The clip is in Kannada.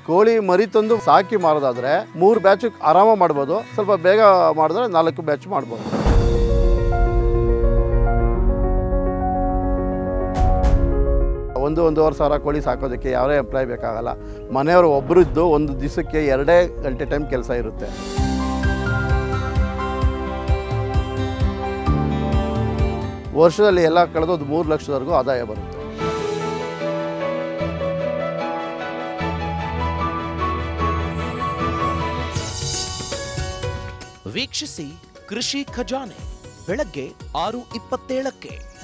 ಕೋಳಿ ಮರಿ ತಂದು ಸಾಕಿ ಮಾರೋದಾದ್ರೆ ಮೂರು ಬ್ಯಾಚ್ ಆರಾಮ ಮಾಡ್ಬೋದು ಸ್ವಲ್ಪ ಬೇಗ ಮಾಡಿದ್ರೆ ನಾಲ್ಕು ಬ್ಯಾಚ್ ಮಾಡ್ಬೋದು ಒಂದು ಒಂದೂವರೆ ಸಾವಿರ ಕೋಳಿ ಸಾಕೋದಕ್ಕೆ ಯಾರೇ ಎಂಪ್ಲಾಯ್ ಬೇಕಾಗಲ್ಲ ಮನೆಯವರು ಒಬ್ಬರು ಇದ್ದು ಒಂದು ದಿವಸಕ್ಕೆ ಎರಡೇ ಗಂಟೆ ಟೈಮ್ ಕೆಲಸ ಇರುತ್ತೆ ವರ್ಷದಲ್ಲಿ ಎಲ್ಲ ಕಳೆದು ಒಂದು ಮೂರು ಲಕ್ಷದವರೆಗೂ ಆದಾಯ ಬರುತ್ತೆ ವೀಕ್ಷಿಸಿ ಕೃಷಿ ಖಜಾನೆ ಬೆಳಗ್ಗೆ ಆರು ಇಪ್ಪತ್ತೇಳಕ್ಕೆ